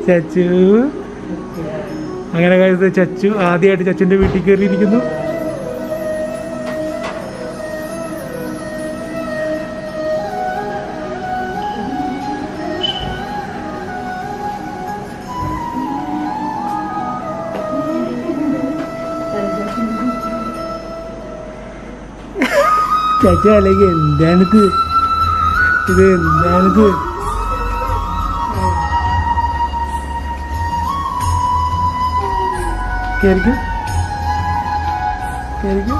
ചച്ചു അങ്ങനെ കഴിച്ചത് ചച്ചു ആദ്യമായിട്ട് ചച്ചുൻ്റെ വീട്ടിൽ കയറിയിരിക്കുന്നു ചച്ച അല്ലെങ്കിൽ എന്താണിത് ഇത് എന്താണിത് കേറിക്കും കേറിക്കും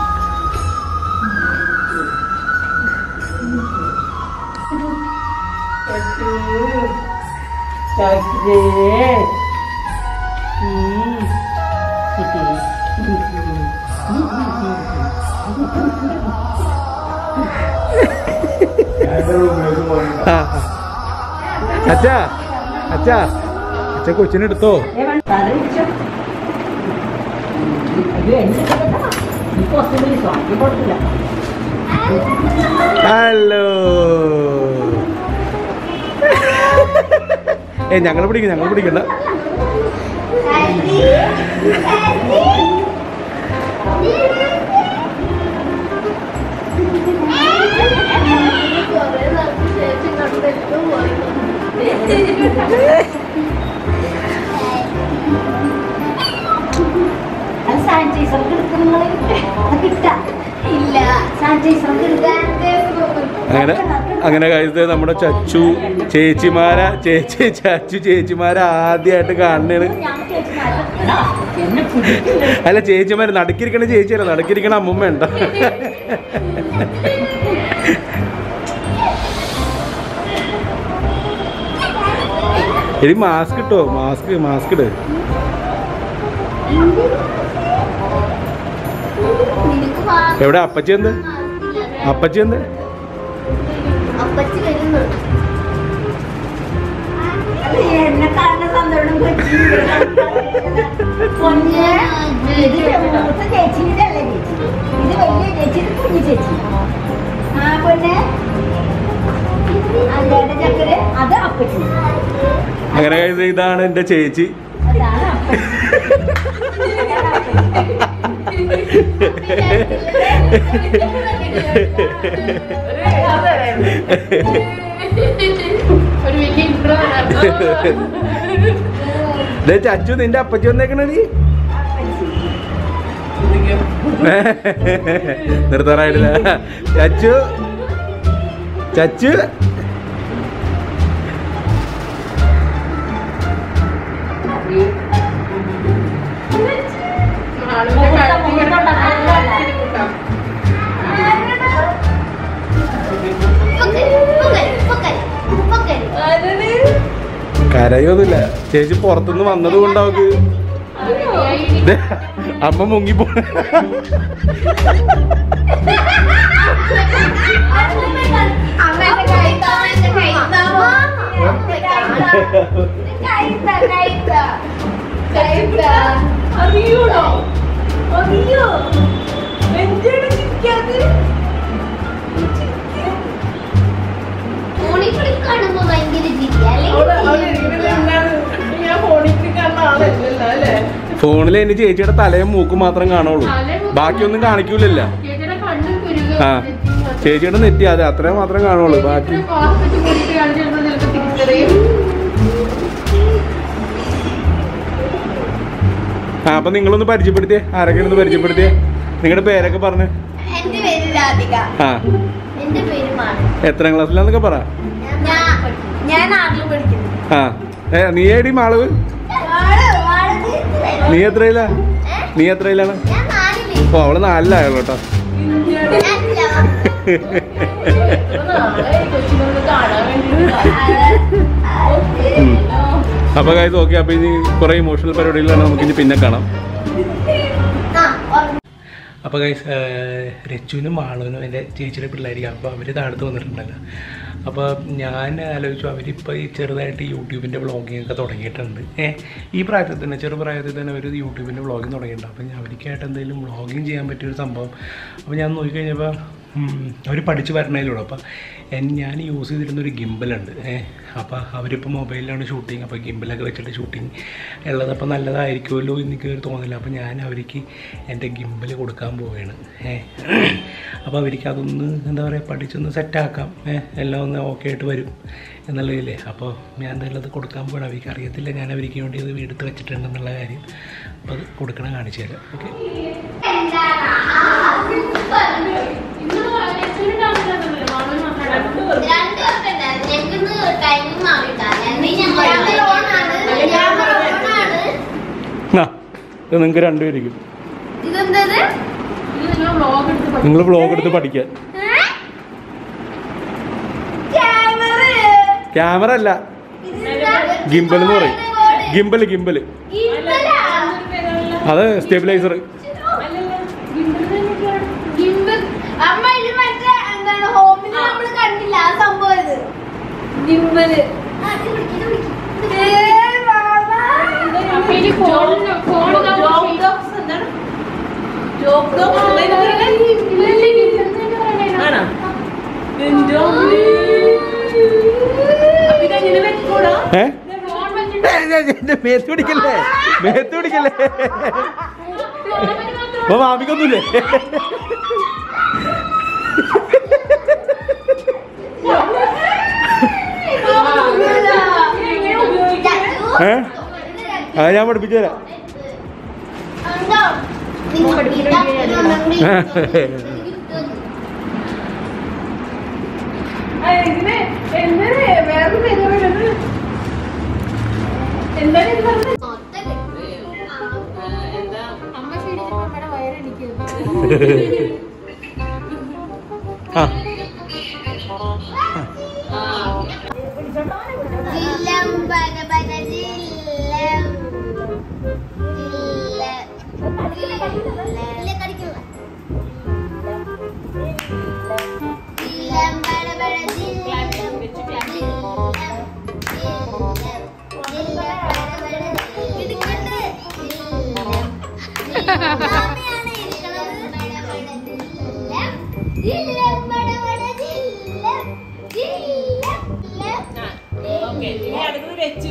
ആ. അച്ഛാ അച്ഛാ അച്ഛ കൊച്ചിനെടുത്തോ ഹലോ ഏ ഞങ്ങൾ പിടിക്കും ഞങ്ങൾ പിടിക്കണ്ട സാനിറ്റൈസർ എടുക്കുന്നത് കിട്ടാ ഇല്ല സാനിറ്റൈസർ അങ്ങനെ അങ്ങനെ കഴിച്ചത് നമ്മുടെ ചച്ചു ചേച്ചിമാര ചേച്ചി ചച്ചു ചേച്ചിമാരെ ആദ്യമായിട്ട് കാണണേണ് അല്ല ചേച്ചിമാര് നടുക്കിരിക്കണ ചേച്ചിയല്ല നടുക്കിരിക്കണ അമ്മൂമ്മ ഉണ്ടോ എടി മാസ്ക് ഇട്ടോ മാസ്ക് മാസ്ക് ഇട് എവിടെ അപ്പച്ചി എന്ത് അപ്പച്ചി എന്ത് അപ്പച്ചി വരുന്നു എന്നെ കാണുന്ന സന്തോഷം കൊച്ചി പൊന്നെ ഇത് മൂത്ത ചേച്ചിയുടെ അല്ലേ ചേച്ചി ഇത് വലിയ ചേച്ചിയുടെ കുഞ്ഞു ചേച്ചി ആ പൊന്നെ അല്ലേടെ ചക്കര അത് അപ്പച്ചി അങ്ങനെ കഴിച്ചത് ഇതാണ് എൻ്റെ ചേച്ചി അതാണ് അപ്പച്ചി ഒരു വലിയ ഇൻട്രോ ദേ ചച്ചു നിന്റെ അപ്പച്ചി വന്നേക്കണടി നിർത്താറായിട്ടില്ല ചച്ചു ചച്ചു ആളുടെ കാര്യത്തിൽ കൂട്ടാം കരയൊന്നുമില്ല ചേച്ചി പുറത്തുനിന്ന് വന്നത് കൊണ്ട് അവക്ക് ദേ, അമ്മ മുങ്ങിപ്പോ അറിയൂടോ അറിയോ എന്താണ് ചിരിക്കാത് കാണുമ്പോ ഭയങ്കര ചിരി അവിടെ അവിടെ അല്ലെങ്കിൽ ഇരിക്കുന്നത് എന്താണ് ഞാൻ ഫോണിൽ കാണുന്ന ആളല്ലല്ലോ അല്ലേ ഫോണിൽ എന്റെ ചേച്ചിയുടെ തലയും മൂക്കും മാത്രം കാണുള്ളൂ ബാക്കിയൊന്നും കാണിക്കൂലല്ല ചേച്ചിയുടെ കണ്ണും കുരുക ആ ചേച്ചിയുടെ നെറ്റി അതെ അത്രയും മാത്രം കാണുള്ളൂ ബാക്കി കോസ്മെറ്റിക് കൂടിയിട്ട് കാണിച്ചിരുന്നത് നിനക്ക് തിരിച്ചറിയും ആ അപ്പൊ നിങ്ങളൊന്ന് പരിചയപ്പെടുത്തിയേ ആരൊക്കെ ഒന്ന് പരിചയപ്പെടുത്തിയേ നിങ്ങളുടെ പേരൊക്കെ പറഞ്ഞ് എന്റെ പേര് രാധിക ആ എന്റെ പേര് മാണി എത്രാം ക്ലാസ്സിലാന്നൊക്കെ പറ ഞാൻ ഞാൻ ആറിൽ പഠിക്കുന്നു ആ ഏ നീ ഏടി മാളവ് വാള്, വാള് തീർത്ത് തരും. നീ എത്രയിലാ ഏ? നീ എത്രയിലാണ് ഞാൻ നാലില് ഓ അവള് നാലിലായുള്ളൂ കേട്ടോ ഞാൻ കൊച്ചിനൊന്ന് കാണാൻ ഉം. അപ്പൊ കാര്യം ഓക്കെ അപ്പൊ ഇനി കുറെ ഇമോഷണൽ പരിപാടികളാണ് നമുക്ക് ഇനി പിന്നെ കാണാം ആ ഉറങ്ങി. അപ്പോൾ ഗൈസ് രച്ചുവിനും മാളുവിനും എൻ്റെ ചേച്ചിയുടെ പിള്ളേരിക്കും അപ്പോൾ അവർ താഴത്ത് വന്നിട്ടുണ്ടല്ലോ അപ്പോൾ ഞാൻ ആലോചിച്ചു അവരിപ്പോൾ ഈ ചെറുതായിട്ട് യൂട്യൂബിൻ്റെ വ്ളോഗിങ് ഒക്കെ തുടങ്ങിയിട്ടുണ്ട് ഏ ഈ പ്രായത്തിൽ തന്നെ ചെറു പ്രായത്തിൽ തന്നെ അവർ യൂട്യൂബിൻ്റെ വ്ളോഗിങ് തുടങ്ങിയിട്ടുണ്ട് അപ്പോൾ ഞാൻ അവർക്കായിട്ട് എന്തെങ്കിലും വ്ളോഗിങ് ചെയ്യാൻ പറ്റിയൊരു സംഭവം അപ്പോൾ ഞാൻ നോക്കിക്കഴിഞ്ഞപ്പോൾ അവർ പഠിച്ച് വരണേലുള്ളൂ അപ്പോൾ എൻ- ഞാൻ യൂസ് ചെയ്തിരുന്ന ഒരു ഗിംബലുണ്ട് ഏഹ് അപ്പോൾ അവരിപ്പോൾ മൊബൈലിലാണ് ഷൂട്ടിങ് അപ്പോൾ ഗിംബലൊക്കെ വെച്ചിട്ട് ഷൂട്ടിങ് ഉള്ളത് അപ്പോൾ നല്ലതായിരിക്കുമല്ലോ എന്ന് എനിക്ക് ഒരു തോന്നില്ല അപ്പോൾ ഞാൻ അവർക്ക് എൻ്റെ ഗിംബൽ കൊടുക്കാൻ പോവുകയാണ് ഏഹ് അപ്പോൾ അവർക്ക് അതൊന്ന് എന്താ പറയുക പഠിച്ചൊന്ന് സെറ്റാക്കാം ഏഹ് എല്ലാം ഒന്ന് ഓക്കെ ആയിട്ട് വരും എന്നുള്ളതില്ലേ അപ്പോൾ ഞാൻ എന്തായാലും അത് കൊടുക്കാൻ പോകണം അവർക്ക് അറിയത്തില്ല ഞാൻ അവർക്ക് വേണ്ടി ഇത് എടുത്ത് വെച്ചിട്ടുണ്ടെന്നുള്ള കാര്യം അപ്പോൾ അത് കൊടുക്കണം കാണിച്ചു തരാം ഓക്കെ രണ്ടു പേർക്ക് ഉണ്ടായിരുന്നു ഞങ്ങൾക്ക് ടൈമിംഗ് മാറിയിട്ടാണ് ലോണാണ് ഇത് നിങ്ങൾക്ക് രണ്ടുപേരിക്കും ഇതെന്തത് നിങ്ങൾ വ്ളോഗ് എടുത്ത് പഠിക്കാൻ ക്യാമറ ക്യാമറ അല്ല ഗിംബൽ എന്ന് പറയും ഗിംബൽ ഗിംബൽ അത് സ്റ്റെബിലൈസർ അമ്മ ഇത് മറ്റേ എന്താണ് ഹോമിൽ നമ്മൾ കണ്ടില്ല ആ സംഭവം ഇത് ഗിംബല് ആണോ എന്തോ അപ്പൊ ഇതെങ്ങനെ വെക്കൂടാ ഏ മേത്ത് പിടിക്കല്ലേ മേത്ത് പിടിക്കല്ലേ അപ്പൊ മാമിക്കൊന്നുമില്ലേ ഏ അത് ഞാൻ പഠിപ്പിച്ചു തരാം ഇതിന് എന്തിന് വേറെ പേര് വരുന്നത് എന്താണ് ഇത് പറഞ്ഞത് എന്താ ആ ജില്ലം ബന ബന ജില്ലം ജില്ല ജില്ല കടിക്കില്ല ജില്ലം ബന ബന ജില്ലം ജില്ലം ജില്ലം ബന ബന ഇടിക്കണ്ട് ജില്ലം ഇരിക്കണത് ബന ബന ജില്ലം ജില്ലം ബന ബന ജില്ലം ജില്ലം ജില്ലം ഓക്കെ ഇനി അടുത്തത് വെച്ചു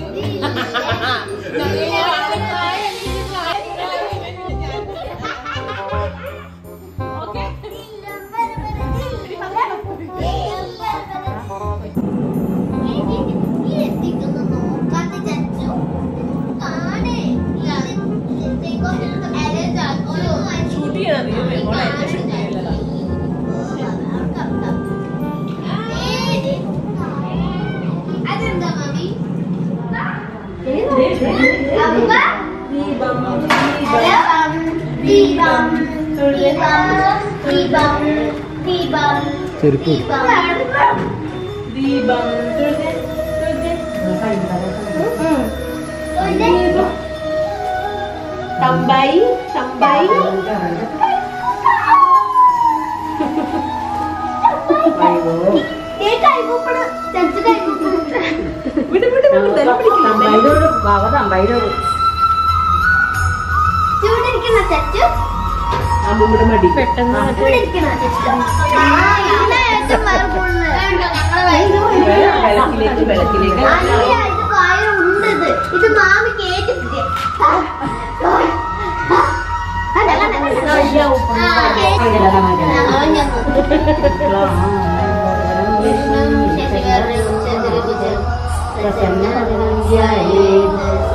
ഷൂട്ട് ചെയ്യണം നീ മോളെ എന്റെ ഷൂട്ട് ചെയ്യലതാ അതെന്താ മമ്മി ദീപം ദീപം ദീപം ദീപം ചെരുപ്പ് ദീപം തൊഴുതേ, തൊഴുതേ. തമ്പായി തമ്പായി വിട് വിട് വിട് ബലം പിടിക്കില്ല ചൂടിരിക്കുന്ന ചച്ചു അമ്മൂടെ മടി പെട്ടെന്ന് ചൂടിരിക്കുന്ന ചച്ചു ഇതിനെ ഏറ്റവും വരപ്പുള്ളത് വിളക്കിലേക്ക് വിളക്കിലേക്ക് അല്ല ഇത് കയറുണ്ട് ഇത് ഇത് മാമി കേട്ടിട്ട് ശശിവരണ